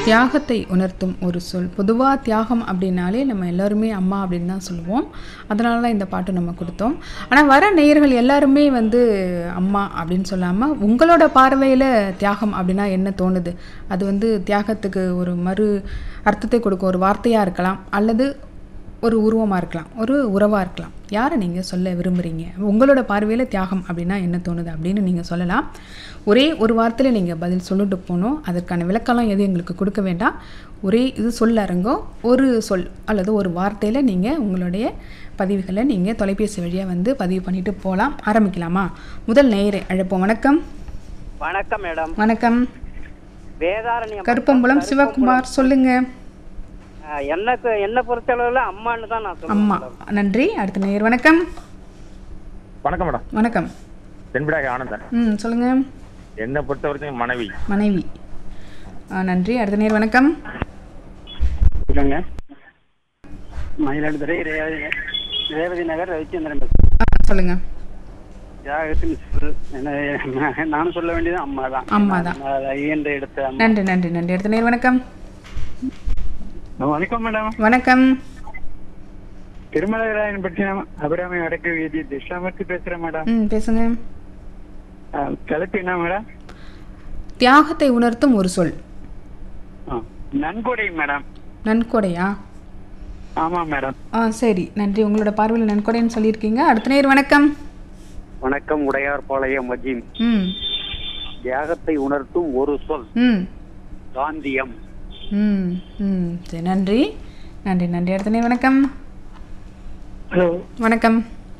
தியாகத்தை உணர்த்தும் ஒரு சொல் பொதுவாக தியாகம் அப்படின்னாலே நம்ம எல்லாருமே அம்மா அப்படின்னு தான் சொல்லுவோம் அதனால தான் இந்த பாட்டு நம்ம கொடுத்தோம் ஆனால் வர நேயர்கள் எல்லாருமே வந்து அம்மா அப்படின்னு சொல்லாமல் உங்களோட பார்வையில் தியாகம் அப்படின்னா என்ன தோணுது அது வந்து தியாகத்துக்கு ஒரு மறு அர்த்தத்தை கொடுக்கும் ஒரு வார்த்தையாக இருக்கலாம் அல்லது ஒரு உருவமாக இருக்கலாம் ஒரு உறவாக இருக்கலாம் யாரை நீங்கள் சொல்ல விரும்புகிறீங்க உங்களோட பார்வையில் தியாகம் அப்படின்னா என்ன தோணுது அப்படின்னு நீங்கள் சொல்லலாம் ஒரே ஒரு வார்த்தையில் நீங்கள் பதில் சொல்லிட்டு போகணும் அதற்கான விளக்கம்லாம் எதுவும் எங்களுக்கு கொடுக்க வேண்டாம் ஒரே இது சொல்ல அரங்கம் ஒரு சொல் அல்லது ஒரு வார்த்தையில் நீங்கள் உங்களுடைய பதிவுகளை நீங்கள் தொலைபேசி வழியாக வந்து பதிவு பண்ணிட்டு போகலாம் ஆரம்பிக்கலாமா முதல் நேயரை அழைப்போம் வணக்கம் வணக்கம் மேடம் வணக்கம் வேதாரண்யம் கருப்பம்புலம் சிவகுமார் சொல்லுங்கள் அஹ், எனக்கு என்ன பொறுத்தளவுல அம்மான்னு தான் நான் சொல்லுவேன் அம்மா நன்றி அடுத்த நேயர் வணக்கம் வணக்கம் மேடம் வணக்கம் தென்பிடாக ஆனந்தன் ம் சொல்லுங்கள் என்னை பொறுத்த வரைக்கும் மனைவி மனைவி ஆ, நன்றி அடுத்த நேர் வணக்கம் சொல்லுங்க மயிலாடுதுறை ரேவதி ரேவதி நகர் ரவிச்சந்திரன் பேசுறேன். ஆ, சொல்லுங்க தியாகத்தின் சொல். என்ன- நானும் சொல்ல வேண்டியது அம்மா தான் அம்மா தான். இயன்ற எடுத்த அம்மா. நன்றி நன்றி நன்றி அடுத்த நேர் வணக்கம் வணக்கம் மேடம் வணக்கம் திருமலராயன் பட்டினம் அபிராமி வடக்கு வீதி திஷ்லாமூர்த்தி பேசுறேன் மேடம் ம் பேசுங்க அஹ், தலைப்பு என்ன மேடம் தியாகத்தை உணர்த்தும் ஒரு சொல் அஹ், நன்கொடை மேடம் நன்கொடையா ஆமா மேடம் ஆ சரி நன்றி உங்களோட பார்வையில் நன்கொடைன்னு சொல்லியிருக்கீங்க அடுத்த நேர் வணக்கம் வணக்கம் உடையார் பாளையம் மஜீம் ம் தியாகத்தை உணர்த்தும் ஒரு சொல் ம் காந்தியம் ம் ம் சரி நன்றி நன்றி நன்றி அடுத்த நேர் வணக்கம் ஹலோ வணக்கம்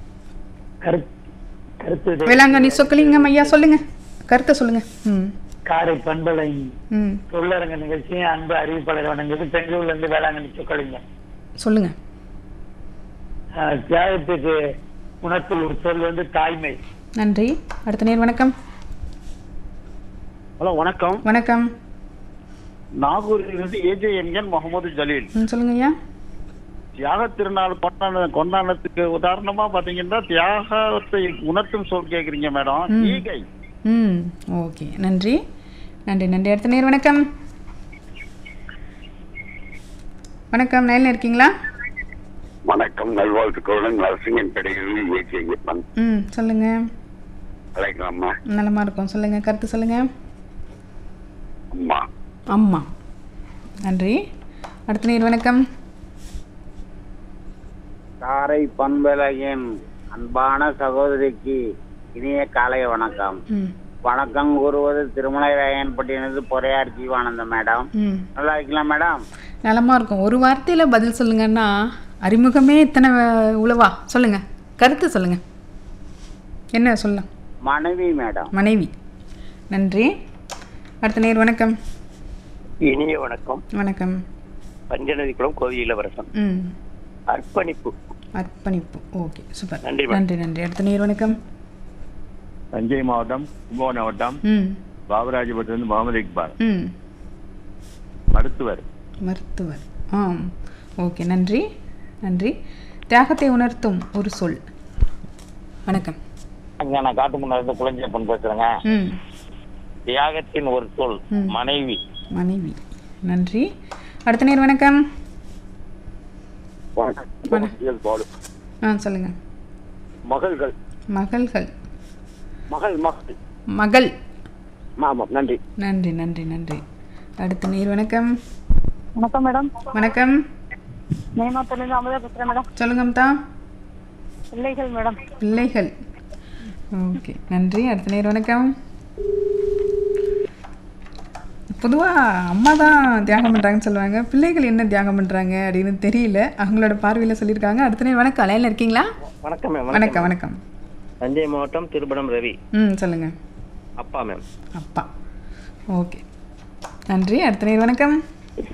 கருத்து வேளாங்கண்ணி சொக்கலிங்கம் ஐயா சொல்லுங்க கருத்தை சொல்லுங்க ம் காரை பண்பலை ம் சொல்லரங்க நிகழ்ச்சி அன்பு அறிவிப்பாளர் வணங்குது பெங்களூர்ல இருந்து வேளாங்கண்ணி சொக்கலிங்க சொல்லுங்க தியாகத்துக்கு உணர்த்தல் ஒரு சொல் வந்து தாய்மை நன்றி அடுத்த நேர் வணக்கம் ஹலோ வணக்கம் வணக்கம் நாகூரிலிருந்து ஏஜே என்கன் முகமது ஜலீல் ம் சொல்லுங்க ஐயா தியாக திருநாள் கொண்டாட கொண்டாடத்துக்கு உதாரணமா பாத்தீங்கன்னா தியாகத்தை உணர்த்தும் சொல் கேக்குறீங்க மேடம் ம். ஈகை ம் ஓகே நன்றி நன்றி நன்றி அடுத்த நேர் வணக்கம் வணக்கம் லைனில் இருக்கீங்களா வணக்கம் நல்வாழ்த்துக்களுடன் நரசிங்கன் கடைகளில் ஏசி ஐயப்பன் ம் சொல்லுங்க அழைக்கலாமா நலமா இருக்கும் சொல்லுங்க கருத்து சொல்லுங்க அம்மா அம்மா நன்றி அடுத்த நேர் வணக்கம் காரை பண்பலையின் அன்பான சகோதரிக்கு இனிய காலை வணக்கம் ம் வணக்கம் கூறுவது திருமலைராயன் பட்டினது பொறையார் ஜீவானந்தம் மேடம் ம் நல்லா இருக்கலாம் மேடம் நலமா இருக்கும் ஒரு வார்த்தையில் பதில் சொல்லுங்கன்னா அறிமுகமே இத்தனை அஹ், உளவா சொல்லுங்க கருத்து சொல்லுங்க என்ன சொல்லலாம் மனைவி மேடம் மனைவி நன்றி அடுத்த நேர் வணக்கம் இனிய வணக்கம் வணக்கம் பஞ்சநதிக்குளம் கோவில் இளவரசன் ம் அர்ப்பணிப்பு அர்ப்பணிப்பு ஓகே சூப்பர் நன்றி, மேடம். நன்றி நன்றி அடுத்த நேர் வணக்கம் தஞ்சை மாவட்டம் கும்பகோணம் மாவட்டம் ம் பாபராஜபுரத்திலிருந்து முகமது இக்பால் ம் மருத்துவர் மருத்துவர் ஆம் ஓகே நன்றி நன்றி தியாகத்தை உணர்த்தும் ஒரு சொல் வணக்கம் அங்க நான் காட்டு முன்னாடி குழந்தையப்பன் பேசுறேங்க ம் தியாகத்தின் ஒரு சொல் ம். மனைவி மனைவி நன்றி அடுத்த நேர் வணக்கம் வணக்கம் பாலு ஆ சொல்லுங்கள் மகள்கள் மகள்கள் மகள் மகள் மகள் ஆமாம் நன்றி நன்றி நன்றி நன்றி அடுத்த நேர் வணக்கம் வணக்கம் மேடம் வணக்கம் மேமாத்திலிருந்து அமுதா பேசுறேன் மேடம் சொல்லுங்க அம்தா பிள்ளைகள் மேடம் பிள்ளைகள் ஓகே நன்றி அடுத்த நேர் வணக்கம் பொதுவாக அம்மா தான் தியாகம் பண்ணுறாங்கன்னு சொல்லுவாங்க பிள்ளைகள் என்ன தியாகம் பண்ணுறாங்க அப்படின்னு தெரியல அவங்களோட பார்வையில் சொல்லியிருக்காங்க அடுத்த நேர் வணக்கம் அலையில் இருக்கீங்களா வணக்கம் மேம் வணக்கம் வணக்கம் தஞ்சை மாவட்டம் திருப்படம் ரவி ம் சொல்லுங்கள் அப்பா மேம் அப்பா ஓகே நன்றி அடுத்த நேர் வணக்கம்